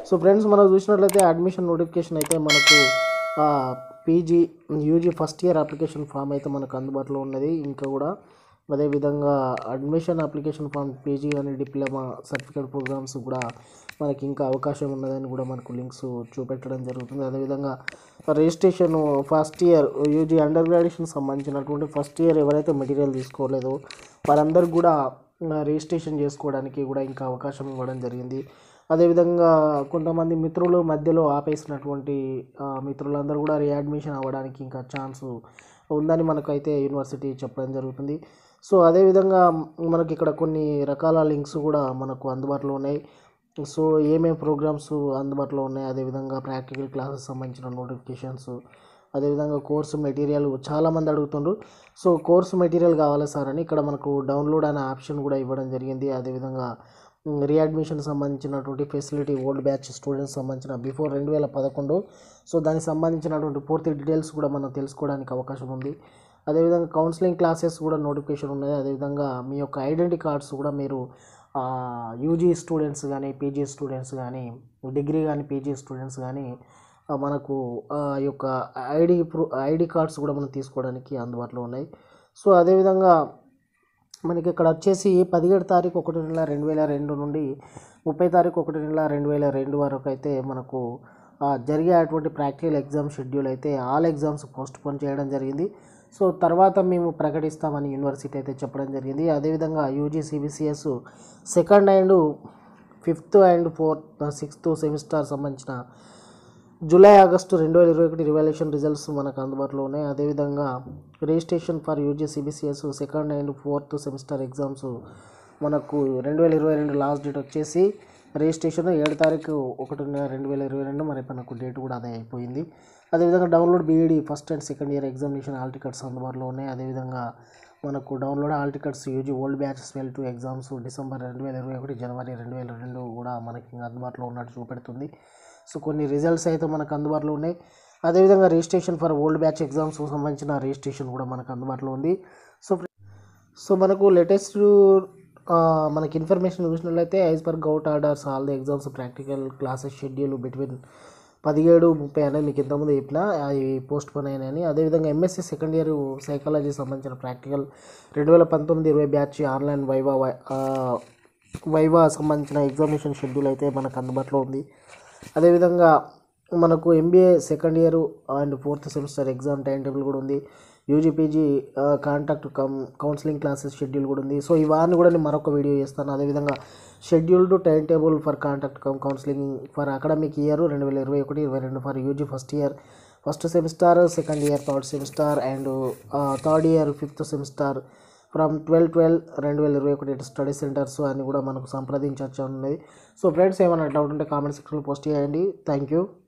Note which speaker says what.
Speaker 1: so friends మనం చూసినట్లయితే admission notification అయితే మనకు PG UG first year application form అయితే మనకు అందుబాటులో ఉన్నది ఇంకా కూడా అదేవిధంగా అడ్మిషన్ అప్లికేషన్ ఫామ్ పీజీ అని డిప్లొమా సర్టిఫికేట్ ప్రోగ్రామ్స్ కూడా మనకి ఇంకా అవకాశం ఉన్నదని కూడా మనకు లింక్స్ చూపెట్టడం జరుగుతుంది అదేవిధంగా registration first year UG under graduation సంబంధించినటువంటి ఫస్ట్ ఇయర్ ఎవరైతే మెటీరియల్ తీసుకోలేదో వారందరికీ కూడా ఆ, రిజిస్ట్రేషన్ చేసుకోవడానికి కూడా ఇంకా అవకాశం ఇవ్వడం జరిగింది అదేవిధంగా కొంతమంది మిత్రులు మధ్యలో ఆపేసినటువంటి ఆ, మిత్రులందరూ కూడా రీఅడ్మిషన్ అవ్వడానికి ఇంకా ఛాన్స్ ఉందని మనకైతే యూనివర్సిటీ చెప్పడం జరుగుతుంది సో అదేవిధంగా మనకి ఇక్కడ కొన్ని రకాల లింక్స్ కూడా మనకు అందుబాటులో ఉన్నాయి సో ఏమేమి ప్రోగ్రామ్స్ అందుబాటులో ఉన్నాయి అదేవిధంగా ప్రాక్టికల్ క్లాసెస్ సంబంధించిన నోటిఫికేషన్స్ అదేవిధంగా కోర్సు మెటీరియల్ చాలామంది అడుగుతుండ్రు సో కోర్సు మెటీరియల్ కావాలి సార్ అని ఇక్కడ మనకు డౌన్లోడ్ అనే ఆప్షన్ కూడా ఇవ్వడం జరిగింది అదేవిధంగా రీఅడ్మిషన్ సంబంధించినటువంటి ఫెసిలిటీ ఓల్డ్ బ్యాచ్ స్టూడెంట్స్ సంబంధించిన బిఫోర్ రెండు వేల పదకొండు సో దానికి సంబంధించినటువంటి పూర్తి డీటెయిల్స్ కూడా మనం తెలుసుకోవడానికి అవకాశం ఉంది అదేవిధంగా కౌన్సిలింగ్ క్లాసెస్ కూడా నోటిఫికేషన్ ఉన్నాయి అదేవిధంగా మీ యొక్క ఐడెంటిటీ కార్డ్స్ కూడా మీరు యూజీ స్టూడెంట్స్ కానీ పీజీ స్టూడెంట్స్ కానీ డిగ్రీ కానీ పీజీ స్టూడెంట్స్ కానీ ఆ, మనకు ఆ యొక్క ఐడి ప్రూ ఐడి కార్డ్స్ కూడా మనం తీసుకోవడానికి అందుబాటులో ఉన్నాయి సో అదేవిధంగా మనకి ఇక్కడ వచ్చేసి పదిహేడు తారీఖు ఒకటి నెల రెండు వేల రెండు నుండి ముప్పై తారీఖు ఒకటి నెల రెండు వేల రెండు వరకు అయితే మనకు ఆ, జరిగేటువంటి ప్రాక్టికల్ ఎగ్జామ్ షెడ్యూల్ అయితే ఆల్ ఎగ్జామ్స్ పోస్ట్ పోన్ చేయడం జరిగింది సో తర్వాత మేము ప్రకటిస్తామని యూనివర్సిటీ అయితే చెప్పడం జరిగింది అదేవిధంగా UG CBCS second and fifth and fourth sixth semester సంబంధించిన జూలై ఆగస్టు రెండు వేల ఇరవై ఒకటి రివాల్యూషన్ రిజల్ట్స్ మనకు అందుబాటులో ఉన్నాయి అదేవిధంగా registration for UG CBCS second and fourth semester exams మనకు రెండు వేల ఇరవై రెండు లాస్ట్ డేట్ వచ్చేసి రిజిస్ట్రేషన్ ఏడు తారీఖు ఒకటి రెండు వేల ఇరవై రెండు మరి మనకు డేట్ కూడా అదే అయిపోయింది అదేవిధంగా download BEd first and second year examination hall tickets అందుబాటులో ఉన్నాయి అదేవిధంగా మనకు download hall tickets UG old batch as well to exams December రెండు వేల ఇరవై ఒకటి జనవరి రెండు వేల రెండు కూడా మనకి ఇంకా అందుబాటులో ఉన్నట్టు చూపెడుతుంది సో కొన్ని రిజల్ట్స్ అయితే మనకు అందుబాటులో ఉన్నాయి అదేవిధంగా registration for old batch exams సంబంధించిన రిజిస్ట్రేషన్ కూడా మనకు అందుబాటులో ఉంది సో సో మనకు లేటెస్ట్ మనకి ఇన్ఫర్మేషన్ చూసినట్లయితే as per govt orders all the exams practical classes schedule between పదిహేడు ముప్పై అనేది మీకు ఇంతకుముందు చెప్పిన అవి పోస్ట్ పోన్ అయినాయని అదేవిధంగా ఎంఎస్సీ సెకండ్ ఇయర్ సైకాలజీ సంబంధించిన ప్రాక్టికల్ రెండు వేల పంతొమ్మిది ఇరవై బ్యాచ్ ఆన్లైన్ వైవా వై- ఆ, వైవా సంబంధించిన ఎగ్జామినేషన్ షెడ్యూల్ అయితే మనకు అందుబాటులో ఉంది అదేవిధంగా మనకు MBA second year and fourth semester exam time table కూడా ఉంది UG PG contact cum counselling classes schedule కూడా ఉంది సో ఇవన్నీ కూడా నేను మరొక వీడియో చేస్తాను అదేవిధంగా scheduled time table for contact cum counselling for academic year రెండు వేల ఇరవై ఒకటి ఇరవై రెండు for UG first year first semester second year third semester and third year fifth semester from twelve twelve రెండు వేల ఇరవై ఒకటి స్టడీ సెంటర్స్ అని కూడా మనకు సంప్రదించవచ్చు ఉన్నది సో ఫ్రెండ్స్ ఏమైనా డౌట్ ఉంటే కామెంట్ సెక్షన్లో పోస్ట్ చేయండి థ్యాంక్ యూ